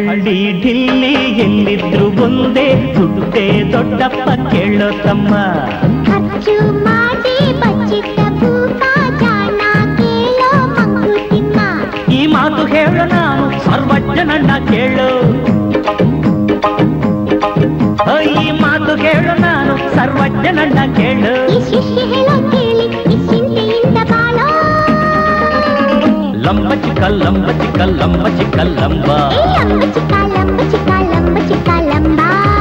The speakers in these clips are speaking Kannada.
ಹಳ್ಳಿ ಢಿಲ್ಲಿ ಎಲ್ಲಿದ್ರು ಒಂದೇ ದುಡ್ಡೇ ದೊಡ್ಡಪ್ಪ ಕೇಳೋ ತಮ್ಮ ಖರ್ಚು ಮಾಡಿ ಬಚ್ಚಿಟ್ಟ ಭೂತ ಜಾಣ ಕೇಳೋ ಮಂಕುತಿಮ್ಮ ಈ ಮಾತು ಹೇಳು ನಾನು ಸರ್ವಜ್ಞನನ್ನ ಕೇಳು ಓ, ಈ ಮಾತು ಹೇಳು ನಾನು ಸರ್ವಜ್ಞನನ್ನ ಕೇಳು ಈ ಶಿಷ್ಯ ಹೇಳೋ ಕೇಳಿ ನಿಶ್ಚಿಂತೆಯಿಂದ ಬಾಳೋ ಲಂಬ ಚಿಕ್ಕ ಲಂಬ ಚಿಕ್ಕ ಲಂಬ ಚಿಕ್ಕ ಲಂಬ ಏ ಲಂಬ ಚಿಕ್ಕ ಲಂಬ ಚಿಕ್ಕ ಲಂಬ ಚಿಕ್ಕ ಲಂಬ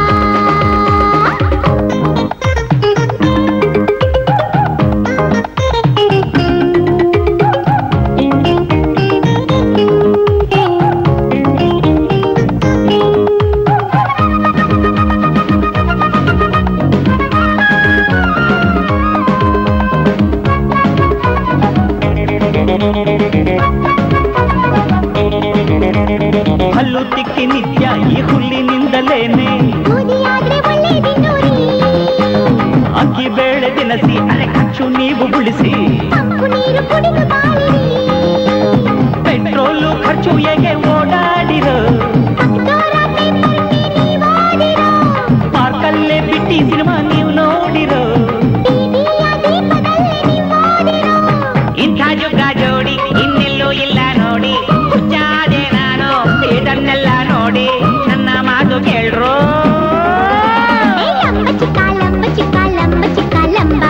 ಹಲ್ಲು ತಿಕ್ಕಿ ನಿತ್ಯ ಈ ಹುಲ್ಲಿನಿಂದಲೇನೆ ಬೂದಿಯಾದ್ರೆ ಒಳ್ಳೇದಿನ್ನೂರಿ ಅಕ್ಕಿ ಬೇಳೆ ದಿನಸಿ ಅರೆ ಖರ್ಚು ನೀವು ಉಳಿಸಿ ತಂಪು ನೀರು ಕುಡಿದು ಬಾಳಿರಿ ಪೆಟ್ರೋಲು ಖರ್ಚು ಹೇಗೆ ಓಡಾಡಿರೋ ಭಕ್ತೋರ ಪೇಪರ್ಗೆ ನೀವಾಡಿರೋ ಪಾರ್ಕಲ್ಲೇ ಬಿಟ್ಟಿ ಸಿನಿಮಾ ನೀವು ನೋಡಿರೋ ಟಿವಿಯ ದೀಪದಲ್ಲಿ ನೀವಾಡಿರೋ ಇಂಥ ಜುಗ್ಗ ಜೋಡಿ ಇನ್ನೆಲ್ಲೂ ಇಲ್ಲ ನೋಡಿ ಹುಚ್ಚಾದೆ ನಾನು ಇದನ್ನೆಲ್ಲ ನೋಡಿ ನನ್ನ ಮಾತು ಕೇಳ್ರೋ ಏ ಲಂಬ ಚಿಕ್ಕ ಲಂಬ ಚಿಕ್ಕ ಲಂಬ ಚಿಕ್ಕ ಲಂಬ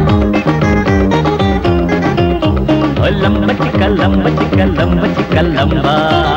ಲಂಬ ಚಿಕ್ಕ ಲಂಬ ಚಿಕ್ಕ ಲಂಬ ಚಿಕ್ಕ ಲಂಬ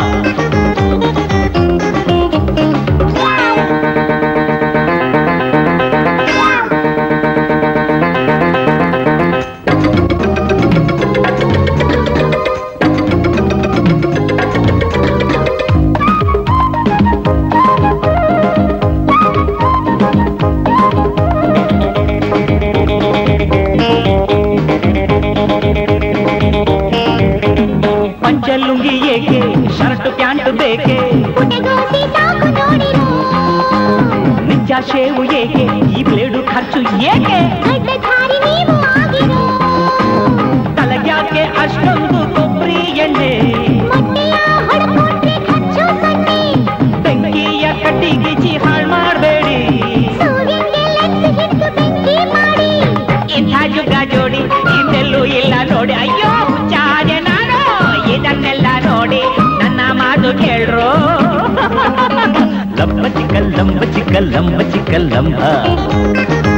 ಪಂಚಲುಂಗಿ ಏಕೆ ಶರ್ಟ್ ಪ್ಯಾಂಟ್ ಬೇಕೆ ಪುಟಗೋಸಿ ಸಾಕು ನೋಡಿರೋ ನಿಜ ಶೇವು ಏಕೆ ಈ ಬ್ಲೇಡು ಖರ್ಚು ಏಕೆ ಗಡ್ಡಧಾರಿ ನೀವು ಆಗಿರೋ ತಲೆಗ್ಯಾಕೆ ಅಷ್ಟೊಂದು ಕೊಬ್ಬರಿ ಎಣ್ಣೆ ಮೊಟ್ಟೆಯ ಹೊಡ್ಕೊಂಡ್ರೆ ಖರ್ಚು ಸೊನ್ನೆ ಬೆಂಕಿಯ ಕಟ್ಟಿಗಿಚಿ ಹಾಳು ಮಾಡಬೇಡಿ ಸೂರ್ಯನ್ಗೆ ಲೆನ್ಸ್ ಹಿಡಿದು ಬೆಂಕಿ ಮಾಡಿ ಇಂಥ ಜುಗ್ಗ ಜೋಡಿ ಇನ್ನೆಲ್ಲೂ ಇಲ್ಲ ನೋಡಿ ಅಯ್ಯೋ ಹುಚ್ಚಾದೆ ನಾನು ಇದನ್ನೆಲ್ಲ ನೋಡಿ ನನ್ನ ಮಾತು ಕೇಳ್ರು ಲಂಬ ಚಿಕ್ಕ ಲಂಬ ಚಿಕ್ಕ ಲಂಬ ಚಿಕ್ಕ ಲಂಬ